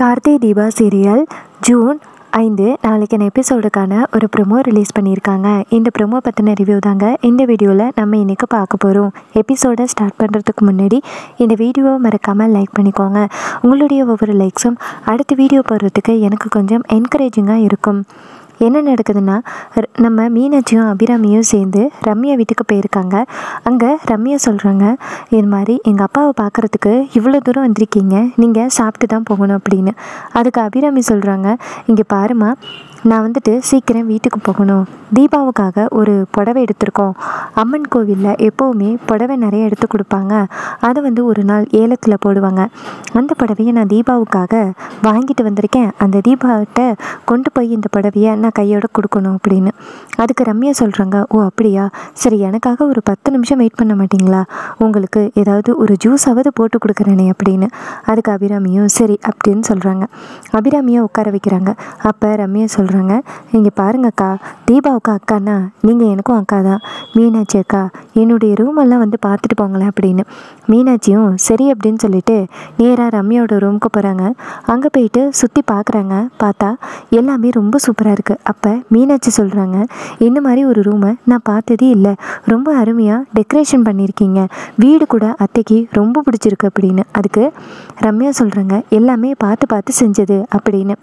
Karthi Deepa serial June ஐந்து நாளைக்கான எபிசோடுக்கான ஒரு ப்ரொமோ ரிலீஸ் பண்ணியிருக்காங்க இந்த ப்ரொமோ பற்றின ரிவ்யூ தாங்க இந்த வீடியோவில் நம்ம இன்றைக்கி பார்க்க போகிறோம் எபிசோடை ஸ்டார்ட் பண்ணுறதுக்கு முன்னாடி இந்த வீடியோவை மறக்காமல் லைக் பண்ணிக்கோங்க உங்களுடைய ஒவ்வொரு லைக்ஸும் அடுத்த வீடியோ போடுறதுக்கு எனக்கு கொஞ்சம் என்கரேஜிங்காக இருக்கும் என்ன நடக்குதுன்னா ர- நம்ம மீனாட்சியும் அபிராமியும் சேர்ந்து ரம்யா வீட்டுக்கு போயிருக்காங்க அங்கே ரம்யா சொல்கிறாங்க இது மாதிரி எங்கள் அப்பாவை பார்க்குறதுக்கு இவ்வளோ தூரம் வந்திருக்கீங்க நீங்கள் சாப்பிட்டு தான் போகணும் அப்படின்னு அதுக்கு அபிராமி சொல்கிறாங்க இங்கே பாருமா நான் வந்துட்டு சீக்கிரம் வீட்டுக்கு போகணும் தீபாவுக்காக ஒரு புடவை எடுத்திருக்கோம் அம்மன் கோவிலில் எப்போவுமே புடவை நிறைய எடுத்து கொடுப்பாங்க அதை வந்து ஒரு நாள் ஏலத்தில் போடுவாங்க அந்த புடவையை நான் தீபாவுக்காக வாங்கிட்டு வந்திருக்கேன் அந்த தீபாட்ட கொண்டு போய் இந்த புடவையை நான் கையோட கொடுக்கணும் அப்படின்னு அதுக்கு ரம்யா சொல்கிறாங்க ஓ அப்படியா சரி எனக்காக ஒரு பத்து நிமிஷம் வெயிட் பண்ண மாட்டீங்களா உங்களுக்கு ஏதாவது ஒரு ஜூஸாவது போட்டு கொடுக்குறேனே அப்படின்னு அதுக்கு அபிராமியும் சரி அப்படின்னு சொல்கிறாங்க அபிராமியை உட்கார வைக்கிறாங்க அப்போ ரம்யா சொல்கிறாங்க இங்கே பாருங்கக்கா தீபாவுக்கு அக்கானா நீங்கள் எனக்கும் அக்கா தான் மீனாட்சி அக்கா என்னுடைய ரூமெல்லாம் வந்து பார்த்துட்டு போங்களேன் அப்படின்னு மீனாட்சியும் சரி அப்படின்னு சொல்லிட்டு நேராக ரம்யாவோட ரூமுக்கு போகிறாங்க அங்கே போயிட்டு சுற்றி பார்க்குறாங்க பார்த்தா எல்லாமே ரொம்ப சூப்பராக இருக்குது அப்போ மீனாட்சி சொல்கிறாங்க இந்த மாதிரி ஒரு ரூமை நான் பார்த்ததே இல்லை ரொம்ப அருமையாக டெக்கரேஷன் பண்ணியிருக்கீங்க வீடு கூட அத்தைக்கு ரொம்ப பிடிச்சிருக்கு அப்படின்னு அதுக்கு ரம்யா சொல்கிறாங்க எல்லாமே பார்த்து பார்த்து செஞ்சது அப்படின்னு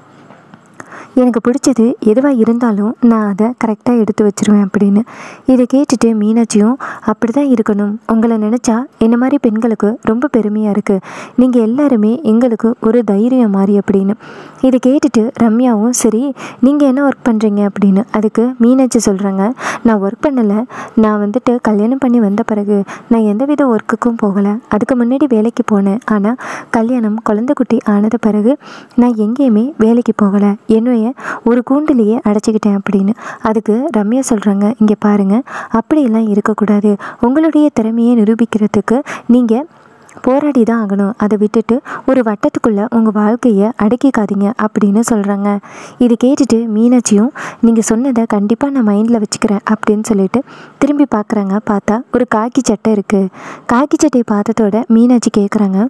எனக்கு பிடிச்சது எதுவாக இருந்தாலும் நான் அதை கரெக்டாக எடுத்து வச்சிருவேன் அப்படின்னு இதை கேட்டுட்டு மீனாட்சியும் அப்படி தான் இருக்கணும் உங்களை நினச்சா என்ன மாதிரி பெண்களுக்கு ரொம்ப பெருமையாக இருக்குது நீங்கள் எல்லாருமே எங்களுக்கு ஒரு தைரியம் மாதிரி அப்படின்னு இதை கேட்டுட்டு ரம்யாவும் சரி நீங்கள் என்ன ஒர்க் பண்ணுறீங்க அப்படின்னு அதுக்கு மீனாட்சி சொல்கிறாங்க நான் ஒர்க் பண்ணலை நான் வந்துட்டு கல்யாணம் பண்ணி வந்த பிறகு நான் எந்தவித ஒர்க்குக்கும் போகலை அதுக்கு முன்னாடி வேலைக்கு போனேன் ஆனால் கல்யாணம் குழந்தை குட்டி ஆனது பிறகு நான் எங்கேயுமே வேலைக்கு போகலை என்னைய ஒரு கூண்டிலேயே அடைச்சிக்கிட்டேன் அப்படின்னு அதுக்கு ரம்யா சொல்கிறாங்க இங்கே பாருங்கள் அப்படியெல்லாம் இருக்கக்கூடாது உங்களுடைய திறமையை நிரூபிக்கிறதுக்கு நீங்கள் போராடி தான் ஆகணும் அதை விட்டுட்டு ஒரு வட்டத்துக்குள்ளே உங்கள் வாழ்க்கையை அடக்கிக்காதீங்க அப்படின்னு சொல்கிறாங்க இது கேட்டுட்டு மீனாட்சியும் நீங்கள் சொன்னதை கண்டிப்பாக நான் மைண்டில் வச்சுக்கிறேன் அப்படின்னு சொல்லிட்டு திரும்பி பார்க்குறாங்க பார்த்தா ஒரு காக்கி சட்டை இருக்குது காக்கி சட்டையை பார்த்ததோட மீனாட்சி கேட்குறாங்க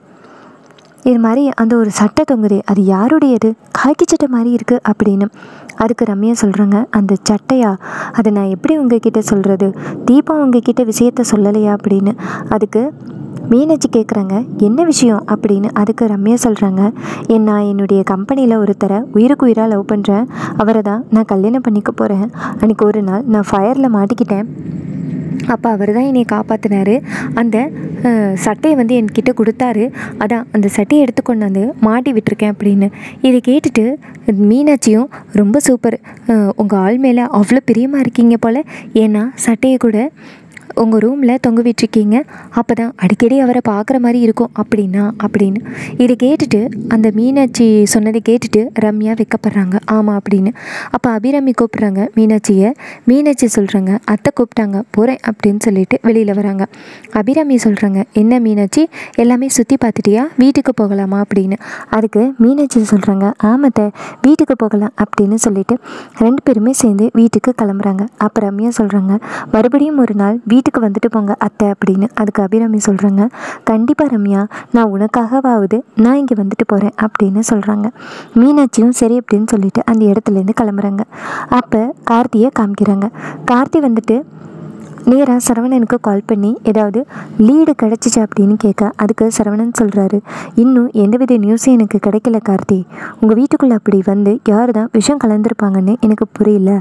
இது மாதிரி அந்த ஒரு சட்டை தொங்குதே அது யாருடையது காக்கி சட்டை மாதிரி இருக்குது அப்படின்னு அதுக்கு ரம்யா சொல்கிறாங்க அந்த சட்டையா அதை நான் எப்படி உங்ககிட்ட சொல்கிறது தீபா உங்ககிட்ட விஷயத்த சொல்லலையா அப்படின்னு அதுக்கு மீனாட்சி கேட்குறாங்க என்ன விஷயம் அப்படின்னு அதுக்கு ரம்யா சொல்கிறாங்க என் நான் என்னுடைய கம்பெனியில் ஒருத்தரை உயிருக்கு உயிராக லவ் பண்ணுறேன் அவரை தான் நான் கல்யாணம் பண்ணிக்க போகிறேன் அன்றைக்கி ஒரு நாள் நான் ஃபயரில் மாட்டிக்கிட்டேன் அப்போ அவர் தான் என்னை காப்பாற்றினாரு அந்த அஹ், சட்டையை வந்து என்கிட்ட கொடுத்தாரு அதான் அந்த சட்டையை எடுத்து கொண்டாந்து மாட்டி விட்டுருக்கேன் அப்படின்னு இதை கேட்டுட்டு மீனாட்சியும் ரொம்ப சூப்பர் உங்கள் ஆள் மேலே அவ்வளோ பிரியமாக இருக்கீங்க போல் ஏன்னா சட்டையை கூட உங்கள் ரூமில் தொங்க விட்டுருக்கீங்க அப்போ தான் அடிக்கடி அவரை பார்க்குற மாதிரி இருக்கும் அப்படின்னா அப்படின்னு இதை கேட்டுட்டு அந்த மீனாட்சி சொன்னதை கேட்டுட்டு ரம்யா வெக்கப்படுறாங்க ஆமாம் அப்படின்னு அப்போ அபிராமி கூப்பிட்றாங்க மீனாட்சியை மீனாட்சி சொல்கிறாங்க அத்தை கூப்பிட்டாங்க போகிறேன் அப்படின்னு சொல்லிட்டு வெளியில் வராங்க அபிராமி சொல்கிறாங்க என்ன மீனாட்சி எல்லாமே சுற்றி பார்த்துட்டியா வீட்டுக்கு போகலாமா அப்படின்னு அதுக்கு மீனாட்சி சொல்கிறாங்க ஆமாத்த வீட்டுக்கு போகலாம் அப்படின்னு சொல்லிட்டு ரெண்டு பேருமே சேர்ந்து வீட்டுக்கு கிளம்புறாங்க அப்போ ரம்யா சொல்கிறாங்க மறுபடியும் ஒரு நாள் வீட்டுக்கு வந்துட்டு போங்க அத்தை அப்படின்னு அதுக்கு அபிராமி சொல்கிறாங்க கண்டிப்பாக ரம்யா நான் உனக்காகவாவது நான் இங்கே வந்துட்டு போகிறேன் அப்படின்னு சொல்கிறாங்க மீனாட்சியும் சரி அப்படின்னு சொல்லிட்டு அந்த இடத்துலேருந்து கிளம்புறாங்க அப்போ கார்த்தியை காமிக்கிறாங்க கார்த்தி வந்துட்டு நேராக சரவணனுக்கு கால் பண்ணி ஏதாவது லீடு கிடச்சிச்சு அப்படின்னு கேட்க அதுக்கு சரவணன் சொல்கிறாரு இன்னும் எந்தவித நியூஸும் எனக்கு கிடைக்கல கார்த்தி உங்கள் வீட்டுக்குள்ளே அப்படி வந்து யார் தான் விஷம் கலந்துருப்பாங்கன்னு எனக்கு புரியல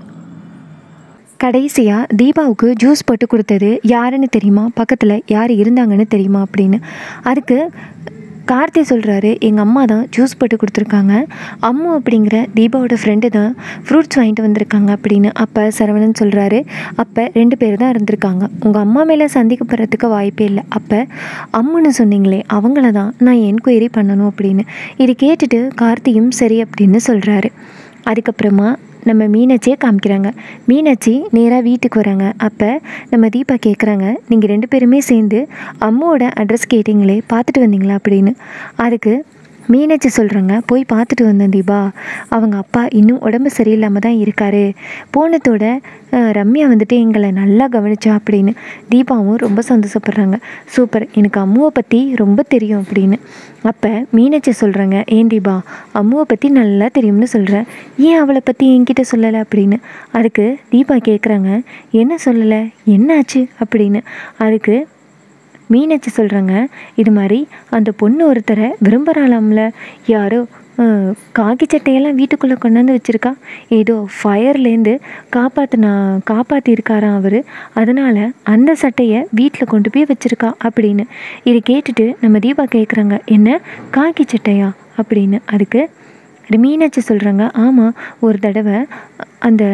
கடைசியாக தீபாவுக்கு ஜூஸ் போட்டு கொடுத்தது யாருன்னு தெரியுமா பக்கத்தில் யார் இருந்தாங்கன்னு தெரியுமா அப்படின்னு அதுக்கு கார்த்தி சொல்கிறாரு எங்கள் அம்மா தான் ஜூஸ் போட்டு கொடுத்துருக்காங்க அம்மு அப்படிங்கிற தீபாவோட ஃப்ரெண்டு தான் ஃப்ரூட்ஸ் வாங்கிட்டு வந்திருக்காங்க அப்படின்னு அப்போ சரவணன் சொல்கிறாரு அப்போ ரெண்டு பேர் தான் இருந்திருக்காங்க உங்கள் அம்மா மேலே சந்திக்கப்படுறதுக்கு வாய்ப்பே இல்லை அப்போ அம்முன்னு சொன்னீங்களே அவங்கள தான் நான் என்கொயரி பண்ணணும் அப்படின்னு இது கேட்டுட்டு கார்த்தியும் சரி அப்படின்னு சொல்கிறாரு அதுக்கப்புறமா நம்ம மீனாட்சியை காமிக்கிறாங்க மீனாட்சி நேராக வீட்டுக்கு வராங்க அப்போ நம்ம தீபா கேட்குறாங்க நீங்கள் ரெண்டு பேருமே சேர்ந்து அம்மாவோட அட்ரஸ் கேட்டிங்களே பார்த்துட்டு வந்தீங்களா அப்படின்னு அதுக்கு மீனாட்சி சொல்கிறாங்க போய் பார்த்துட்டு வந்தேன் தீபா அவங்க அப்பா இன்னும் உடம்பு சரியில்லாமல் தான் இருக்காரு போனதோட அஹ், ரம்யா வந்துட்டு எங்களை நல்லா கவனிச்சா அப்படின்னு தீபாவும் ரொம்ப சந்தோஷப்படுறாங்க சூப்பர் எனக்கு அம்முவை பற்றி ரொம்ப தெரியும் அப்படின்னு அப்போ மீனாட்சி சொல்கிறாங்க ஏன் தீபா அம்முவை பற்றி நல்லா தெரியும்னு சொல்கிறேன் ஏன் அவளை பற்றி என்கிட்ட சொல்லலை அப்படின்னு அதுக்கு தீபா கேட்குறாங்க என்ன சொல்லலை என்னாச்சு அப்படின்னு அதுக்கு மீனாட்சி சொல்கிறாங்க இது மாதிரி அந்த பொண்ணு ஒருத்தரை விரும்புகிறாளாம்ல யாரோ அஹ், காக்கி சட்டையெல்லாம் வீட்டுக்குள்ளே கொண்டாந்து வச்சுருக்கா ஏதோ ஃபயர்லேருந்து காப்பாற்றினா காப்பாற்றிருக்காராம் அவர் அதனால் அந்த சட்டையை வீட்டில் கொண்டு போய் வச்சுருக்கா அப்படின்னு இதை கேட்டுட்டு நம்ம தீபா கேட்குறாங்க என்ன காக்கி சட்டையா அப்படின்னு அதுக்கு மீனாட்சி சொல்கிறாங்க ஆமாம் ஒரு தடவை அந்த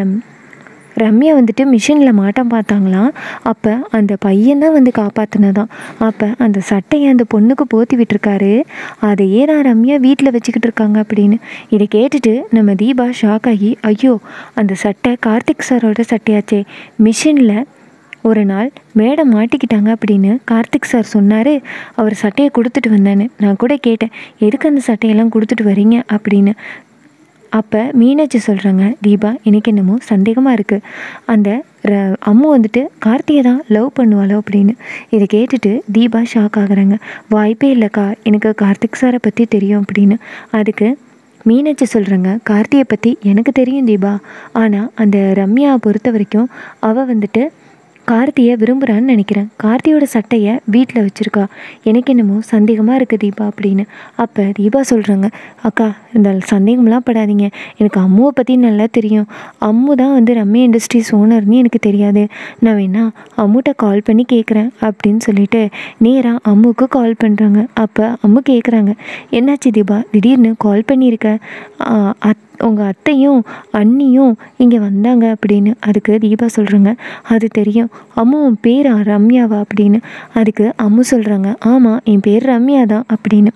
ரம்யா வந்துட்டு மிஷினில் மாட்டம் பார்த்தாங்களாம் அப்போ அந்த பையன் வந்து காப்பாற்றினதான் அப்போ அந்த சட்டையை அந்த பொண்ணுக்கு போத்தி விட்டுருக்காரு அதையே நான் ரம்யா வீட்டில் வச்சுக்கிட்டு இருக்காங்க அப்படின்னு இதை கேட்டுட்டு நம்ம தீபா ஷாக் ஆகி ஐயோ அந்த சட்டை கார்த்திக் சாரோட சட்டையாச்சே மிஷினில் ஒரு நாள் மேடம் மாட்டிக்கிட்டாங்க அப்படின்னு கார்த்திக் சார் சொன்னார் அவர் சட்டையை கொடுத்துட்டு வந்தேன்னு நான் கூட கேட்டேன் எதுக்கு அந்த சட்டையெல்லாம் கொடுத்துட்டு வரீங்க அப்படின்னு அப்போ மீனாட்சி சொல்கிறாங்க தீபா எனக்கு என்னமோ சந்தேகமாக இருக்குது அந்த ர அம்மு வந்துட்டு கார்த்தியை தான் லவ் பண்ணுவாளோ அப்படின்னு இதை கேட்டுட்டு தீபா ஷாக் ஆகுறாங்க வாய்ப்பே இல்லைக்கா எனக்கு கார்த்திக் சாரை பற்றி தெரியும் அப்படின்னு அதுக்கு மீனாட்சி சொல்கிறாங்க கார்த்தியை பற்றி எனக்கு தெரியும் தீபா ஆனால் அந்த ரம்யாவை பொறுத்த வரைக்கும் அவள் வந்துட்டு கார்த்தியை விரும்புகிறான்னு நினைக்கிறேன் கார்த்தியோட சட்டையை வீட்டில் வச்சுருக்கா எனக்கு என்னமோ சந்தேகமாக இருக்குது தீபா அப்படின்னு அப்போ தீபா சொல்கிறாங்க அக்கா இந்த சந்தேகம்லாம் படாதீங்க எனக்கு அம்முவை பற்றி நல்லா தெரியும் அம்மு தான் வந்து ரம்யா இண்டஸ்ட்ரீஸ் ஓனர்னு எனக்கு தெரியாது நான் வேணா அம்முகிட்ட கால் பண்ணி கேட்குறேன் அப்படின்னு சொல்லிட்டு நேராக அம்முக்கு கால் பண்ணுறாங்க அப்போ அம்மு கேட்குறாங்க என்னாச்சு தீபா திடீர்னு கால் பண்ணியிருக்க ஆ, அத் உங்கள் அத்தையும் அண்ணியும் இங்கே வந்தாங்க அப்படின்னு அதுக்கு தீபா சொல்கிறாங்க அது தெரியும் அம்மு உன் பேரா ரம்யாவா அப்படின்னு அதுக்கு அம்மு சொல்கிறாங்க ஆமாம் என் பேர் ரம்யா தான் அப்படின்னு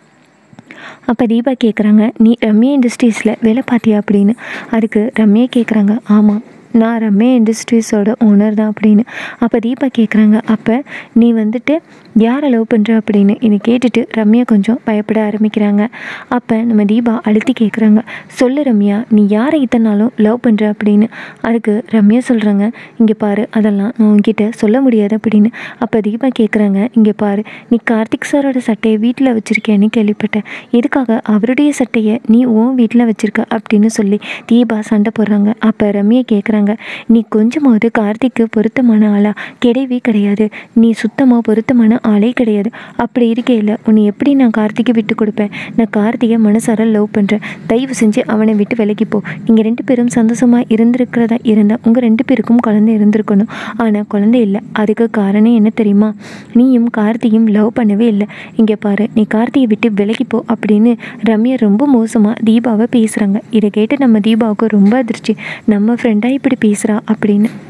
அப்போ தீபா கேட்குறாங்க நீ ரம்யா இண்டஸ்ட்ரீஸில் வேலை பார்த்தியா அப்படின்னு அதுக்கு ரம்யா கேட்குறாங்க ஆமாம் நான் ரம்யா இண்டஸ்ட்ரீஸோட ஓனர் தான் அப்படின்னு அப்போ தீபா கேட்குறாங்க அப்போ நீ வந்துட்டு யாரை லவ் பண்ணுற அப்படின்னு இதை கேட்டுட்டு ரம்யா கொஞ்சம் பயப்பட ஆரம்பிக்கிறாங்க அப்போ நம்ம தீபா அழுத்தி கேட்குறாங்க சொல்லு ரம்யா நீ யாரை இத்தனை நாளும் லவ் பண்ணுற அப்படின்னு அதுக்கு ரம்யா சொல்கிறாங்க இங்கே பாரு அதெல்லாம் நான் உன்கிட்ட சொல்ல முடியாது அப்படின்னு அப்போ தீபா கேட்குறாங்க இங்கே பாரு நீ கார்த்திக் சாரோட சட்டையை வீட்டில் வச்சுருக்கேன்னு கேள்விப்பட்டேன் எதுக்காக அவருடைய சட்டையை நீ உன் வீட்டில் வச்சுருக்க அப்படின்னு சொல்லி தீபா சண்டை போடுறாங்க அப்போ ரம்யா கேட்குறாங்க நீ கொஞ்சமாவது கார்த்திக்கு பொருத்தமான ஆளா கிடையவே கிடையாது நீ சுத்தமாக பொருத்தமான ஆளே கிடையாது அப்படி இருக்கையில் உன்னை எப்படி நான் கார்த்திகை விட்டு கொடுப்பேன் நான் கார்த்திகை மனசார லவ் பண்ணுறேன் தயவு செஞ்சு அவனை விட்டு விலகி போ நீங்கள் ரெண்டு பேரும் சந்தோஷமாக இருந்திருக்கிறதா இருந்தால் உங்கள் ரெண்டு பேருக்கும் குழந்தை இருந்திருக்கணும் ஆனால் குழந்தை இல்லை அதுக்கு காரணம் என்ன தெரியுமா நீயும் கார்த்தியும் லவ் பண்ணவே இல்லை இங்கே பாரு நீ கார்த்தியை விட்டு விலகி போ அப்படின்னு ரம்யா ரொம்ப மோசமாக தீபாவை பேசுகிறாங்க இதை கேட்டு நம்ம தீபாவுக்கு ரொம்ப அதிர்ச்சி நம்ம ஃப்ரெண்டாக இப்படி பேசுகிறா அப்படின்னு